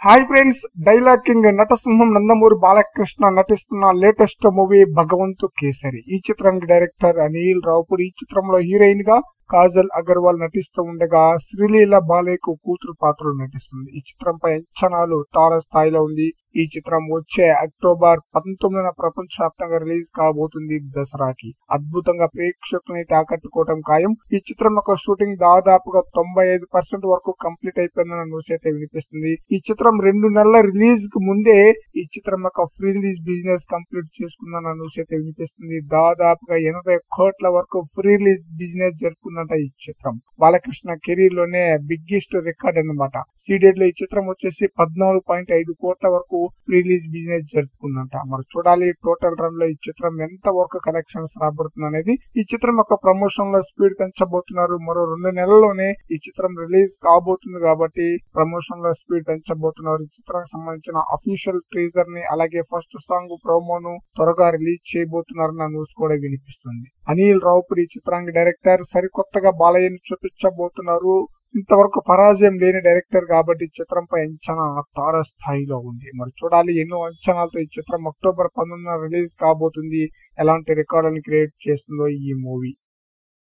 hi friends dialogue king నటసింహం నందమూరి బాలకృష్ణ నటిస్తున్న latest movie భగవంతు కేసరి ఈ చిత్రానికి డైరెక్టర్ అనిల్ రావుపూడి ఈ చిత్రంలో హీరోయిన్ గా కాజల్ అగర్వాల్ నటిస్తూ ఉండగా శ్రీలీల బాలేకు కూతురు పాత్రలో నటిస్తుంది ఈ చిత్రంపై అంచనాలు తార స్థాయిలో ఉంది ఈ చిత్రం వచ్చే అక్టోబర్ పంతొమ్మిదిన ప్రపంచవ్యాప్తంగా రిలీజ్ కాబోతుంది దసరాకి అద్భుతంగా ప్రేక్షకుల్ని ఆకట్టుకోవటం ఖాయం ఈ చిత్రం యొక్క షూటింగ్ దాదాపుగా తొంభై ఐదు పర్సెంట్ వరకు కంప్లీట్ అయిపోయిందన్న న్యూస్ అయితే వినిపిస్తుంది ఈ చిత్రం రెండు నెలల రిలీజ్ కు ముందే ఈ చిత్రం యొక్క ఫ్రీ రిలీజ్ బిజినెస్ కంప్లీట్ చేసుకుందన్న న్యూస్ అయితే వినిపిస్తుంది దాదాపుగా ఎనభై కోట్ల వరకు ఫ్రీ రిలీజ్ బిజినెస్ జరుపుకుందంట ఈ చిత్రం బాలకృష్ణ కెరీర్ లోనే బిగ్గెస్ట్ రికార్డ్ అన్నమాట సీడెడ్ లో ఈ చిత్రం వచ్చేసి పద్నాలుగు పాయింట్ ఐదు కోట్ల వరకు రిలీజ్ బిజినెస్ జరుపుకుందంట మరి చూడాలి టోటల్ రన్ లో ఈ చిత్రం ఎంత వరకు కలెక్షన్స్ రాబడుతుంది అనేది ఈ చిత్రం యొక్క ప్రమోషన్ లో స్పీడ్ పెంచబోతున్నారు మరో రెండు నెలల్లోనే ఈ చిత్రం రిలీజ్ కాబోతుంది కాబట్టి ప్రమోషన్ లో స్పీడ్ పెంచబోతున్నారు ఈ చిత్రానికి సంబంధించిన అఫీషియల్ ట్రీజర్ ని అలాగే ఫస్ట్ సాంగ్ ప్రోమోను త్వరగా రిలీజ్ చేయబోతున్నారన్న న్యూస్ కూడా వినిపిస్తుంది అనిల్ రావుపూడి ఈ చిత్రానికి డైరెక్టర్ సరికొత్తగా బాలయ్యని చూపించబోతున్నారు ఇంతవరకు పరాజయం లేని డైరెక్టర్ కాబట్టి ఈ చిత్రంపై అంచనా తార స్థాయిలో ఉంది మరి చూడాలి ఎన్నో అంచనాలతో ఈ చిత్రం అక్టోబర్ పంతొమ్మిదిన రిలీజ్ కాబోతుంది ఎలాంటి రికార్డులను క్రియేట్ చేస్తుందో ఈ మూవీ